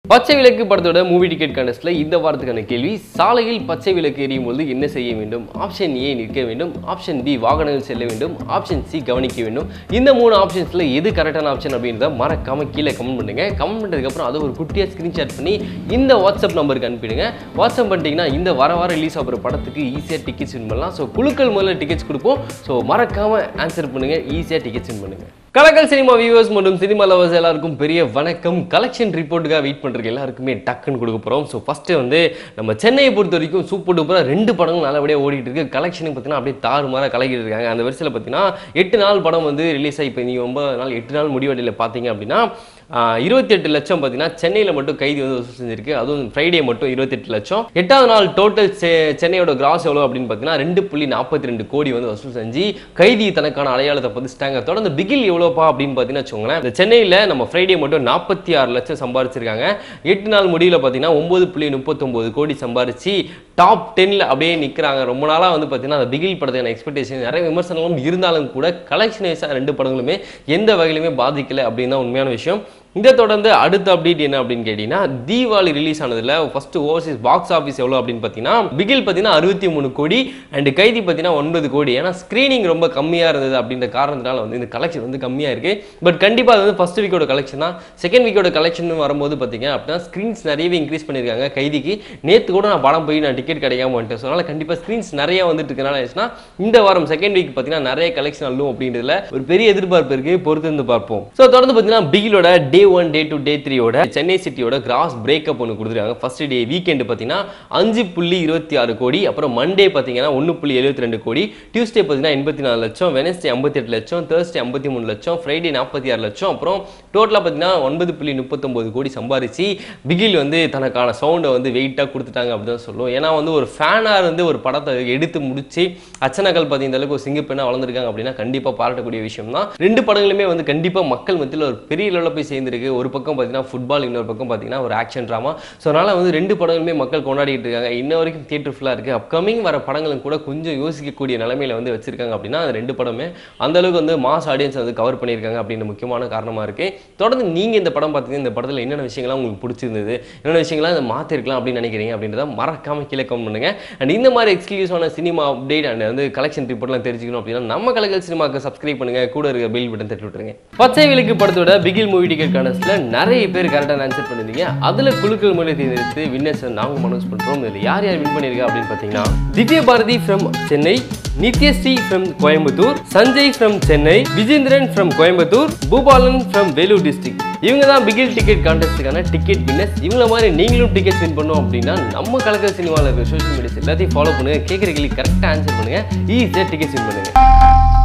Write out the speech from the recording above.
பச்சை விளக்கு படத்தோட மூவி டிக்கெட் கண்டஸ்ட்ல இந்த வாரத்துக்கான கேள்வி சாலையில் பச்சை விளக்கு எரியும் போது என்ன செய்ய வேண்டும் ஆப்ஷன் ஏ நிற்க வேண்டும் ஆப்ஷன் பி வாகனங்கள் செல்ல வேண்டும் ஆப்ஷன் சி கவனிக்க வேண்டும் இந்த மூணு ஆப்ஷன்ஸ்ல எது கரெக்டான ஆப்ஷன் அப்படின்றத மறக்காம கீழே கமெண்ட் பண்ணுங்க கமெண்ட் பண்ணதுக்கப்புறம் அதை ஒரு குட்டியா ஸ்கிரீன்ஷாட் பண்ணி இந்த வாட்ஸ்அப் நம்பருக்கு அனுப்பிடுங்க வாட்ஸ்அப் பண்ணிட்டீங்கன்னா இந்த வர வாரம் ரிலீஸ் ஆகிற படத்துக்கு ஈஸியாக டிக்கெட்ஸ் வின் பண்ணலாம் ஸோ குழுக்கள் முதல்ல டிக்கெட்ஸ் கொடுப்போம் ஸோ மறக்காம ஆன்சர் பண்ணுங்க ஈஸியாக டிக்கெட்ஸ் வின் பண்ணுங்க கலக்கல் சினிமா வியூவர்ஸ் மற்றும் சினிமா லவர்ஸ் எல்லாருக்கும் பெரிய வணக்கம் கலெக்ஷன் ரிப்போர்ட்டுக்காக வெயிட் பண்ணுறதுக்கு எல்லாருக்குமே டக்குன்னு கொடுக்க போகிறோம் ஸோ ஃபஸ்ட்டு வந்து நம்ம சென்னையை பொறுத்த வரைக்கும் சூப்பர் டூப்பராக ரெண்டு படங்கள் நல்லபடியாக ஓடிட்டு இருக்கு கலெக்ஷனுக்கு பார்த்தீங்கன்னா அப்படியே தாறுமாறாக கலக்கிட்டு இருக்காங்க அந்த வரிசையில் பார்த்தீங்கன்னா எட்டு நாள் படம் வந்து ரிலீஸ் ஆகி இப்போ நீங்கள் ஒன்பது நாள் எட்டு நாள் முடிவடையில் பார்த்தீங்க அப்படின்னா இருபத்தி எட்டு லட்சம் பார்த்தீங்கன்னா சென்னையில் மட்டும் கைதி வந்து வசூல் செஞ்சிருக்கு அதுவும் ஃப்ரைடே மட்டும் இருபத்தெட்டு லட்சம் எட்டாவது நாள் டோட்டல் சென்னையோட கிராஸ் எவ்வளோ அப்படின்னு பார்த்தீங்கன்னா ரெண்டு புள்ளி நாற்பத்தி ரெண்டு கோடி வந்து வசூல் செஞ்சு கைதி தனக்கான அடையாளத்தை பதிச்சிட்டாங்க தொடர்ந்து பிகில் எவ்வளோப்பா அப்படின்னு பார்த்தீங்கன்னா வச்சுக்கோங்களேன் இந்த சென்னையில் நம்ம ஃப்ரைடே மட்டும் நாற்பத்தி ஆறு லட்சம் சம்பாரிச்சிருக்காங்க எட்டு நாள் முடிவில் பார்த்தீங்கன்னா ஒம்பது புள்ளி முப்பத்தொம்போது கோடி சம்பாரிச்சு டாப் டென்னில் அப்படியே நிற்கிறாங்க ரொம்ப நாளாக வந்து பார்த்தீங்கன்னா அந்த பிகில் படத்துக்கான எக்ஸ்பெக்டேஷன் நிறைய விமர்சனங்களும் இருந்தாலும் கூட கலெக்ஷன் வைஸாக ரெண்டு படங்களுமே எந்த வகையிலுமே பாதிக்கலை அப்படின்னு தான் உண்மையான விஷயம் இதை தொடர்ந்து அடுத்த அப்டேட் என்ன அப்படின்னு கேட்டிங்கன்னா தீபாவளி ரிலீஸ் ஆனதுல ஃபர்ஸ்ட் ஓவர்சீஸ் பாக்ஸ் ஆஃபீஸ் எவ்வளோ அப்படின்னு பார்த்தீங்கன்னா பிகில் பார்த்தீங்கன்னா அறுபத்தி மூணு கோடி அண்ட் கைதி பார்த்தீங்கன்னா ஒன்பது கோடி ஏன்னா ஸ்க்ரீனிங் ரொம்ப கம்மியாக இருந்தது அப்படின்ற காரணத்தினால வந்து இந்த கலெக்ஷன் வந்து கம்மியாக இருக்கு பட் கண்டிப்பாக அது வந்து ஃபர்ஸ்ட் வீக்கோட கலெக்ஷன் தான் செகண்ட் வீக்கோட கலெக்ஷன் வரும்போது பார்த்தீங்க அப்படின்னா ஸ்க்ரீன்ஸ் நிறையவே இன்க்ரீஸ் பண்ணியிருக்காங்க கைதிக்கு நேற்று கூட நான் படம் போய் நான் டிக்கெட் கிடைக்காம வந்துட்டேன் ஸோ அதனால் கண்டிப்பாக ஸ்க்ரீன்ஸ் நிறைய வந்துட்டு இருக்கனால ஆச்சுன்னா இந்த வாரம் செகண்ட் வீக் பார்த்தீங்கன்னா நிறைய கலெக்ஷன் அள்ளும் அப்படின்றதுல ஒரு பெரிய எதிர்பார்ப்பு இருக்கு பொறுத்து இருந்து பார்ப்போம் ஸோ தொடர்ந்து பார்த்தீங்கன்னா பிகிலோட டே ஒன் டே டூ டே த்ரீயோட சென்னை சிட்டியோட கிராஸ் பிரேக்கப் ஒன்று கொடுத்துருக்காங்க ஃபர்ஸ்ட் டே வீக்கெண்டு பார்த்தீங்கன்னா அஞ்சு புள்ளி இருபத்தி ஆறு கோடி அப்புறம் மண்டே பார்த்தீங்கன்னா ஒன்று புள்ளி எழுபத்தி ரெண்டு கோடி டியூஸ்டே பார்த்தீங்கன்னா எண்பத்தி நாலு லட்சம் வெனஸ்டே ஐம்பத்தெட்டு லட்சம் தேர்ஸ்டே ஐம்பத்தி மூணு லட்சம் ஃப்ரைடே நாற்பத்தி ஆறு லட்சம் அப்புறம் டோட்டலாக பார்த்தீங்கன்னா ஒன்பது புள்ளி முப்பத்தொம்போது கோடி சம்பாரிச்சு பிகில் வந்து தனக்கான சவுண்டை வந்து வெயிட்டாக கொடுத்துட்டாங்க அப்படின்னு தான் சொல்லுவோம் ஏன்னா வந்து ஒரு ஃபேனாக இருந்து ஒரு படத்தை எடுத்து முடிச்சு அச்சனகள் பார்த்து இந்த அளவுக்கு ஒரு சிங்கப்பெண்ணாக வளர்ந்துருக்காங்க அப்படின்னா கண்டிப்பாக பாராட்டக்கூடிய விஷயம் தான் ரெண்டு படங்களுமே வந்து கண்டிப்பாக மக்கள் மத்தியில் ஒரு பெரிய லெவலில் போய் சேர்ந்துருக்கு ஒரு பக்கம் பார்த்தீங்கன்னா ஃபுட்பால் இன்னொரு பக்கம் பார்த்தீங்கன்னா ஒரு ஆக்ஷன் ட்ராமா ஸோ அதனால் வந்து ரெண்டு படங்களுமே மக்கள் கொண்டாடிட்டு இருக்காங்க இன்ன வரைக்கும் தியேட்டர் ஃபுல்லாக இருக்குது அப்கமிங் வர படங்களும் கூட கொஞ்சம் யோசிக்கக்கூடிய நிலைமையில வந்து வச்சிருக்காங்க அப்படின்னா அந்த ரெண்டு படமே அந்த அளவுக்கு வந்து மாஸ் ஆடியன்ஸ் வந்து கவர் பண்ணியிருக்காங்க அப்படின்ற முக்கியமான காரணமாக இருக்குது தொடர்ந்து நீங்கள் இந்த படம் பார்த்தீங்கன்னா இந்த படத்தில் என்னென்ன விஷயங்கள்லாம் உங்களுக்கு பிடிச்சிருந்தது என்னென்ன விஷயங்கள்லாம் இதை மாற்றிருக்கலாம் அப்படின்னு நினைக்கிறீங்க அப்படின்றத மறக்காம கீழே கமெண்ட் பண்ணுங்க அண்ட் இந்த மாதிரி எக்ஸ்க்ளூசிவான சினிமா அப்டேட் அண்ட் வந்து கலெக்ஷன் ரிப்போர்ட்லாம் தெரிஞ்சுக்கணும் அப்படின்னா நம்ம கலக்கல் சினிமாக்கு சப்ஸ்கிரைப் பண்ணுங்க கூட இருக்க பெல் பட்டன் தட்டி விட்டுருங்க பச்சை விளக்கு படத்தோட பிகில் மூவி டிக்கெட் கண்டஸ்ட்ல நிறைய பேர் கரெக்டாக ஆன்சர் பண்ணிருந்தீங்க அதுல குழுக்கள் மூலம் தேர்ந்தெடுத்து வின்னர்ஸ் நாங்கள் அனௌன்ஸ் பண்றோம் இதுல யார் யார் வின் பண்ணிருக்கா அப்படின்னு பார்த்தீங்கன்னா Divya Bharathi from Chennai Nithyasri from Coimbatore Sanjay from Chennai Vijendran from Coimbatore Boopalan from Vellore district இவங்க தான் பிகில் டிக்கெட் கான்டெஸ்ட்டுக்கான டிக்கெட் வின்னர்ஸ் இவங்கள மாதிரி நீங்களும் டிக்கெட் வின் பண்ணோம் அப்படின்னா நம்ம கலக்கல் சினிமாவில் இருக்கிற சோஷியல் மீடியாஸ் எல்லாத்தையும் ஃபாலோ பண்ணுங்க கேட்குற கேள்வி கரெக்டாக ஆன்சர் பண்ணுங்க ஈஸியாக டிக்கெட் வின் பண்ணுங்க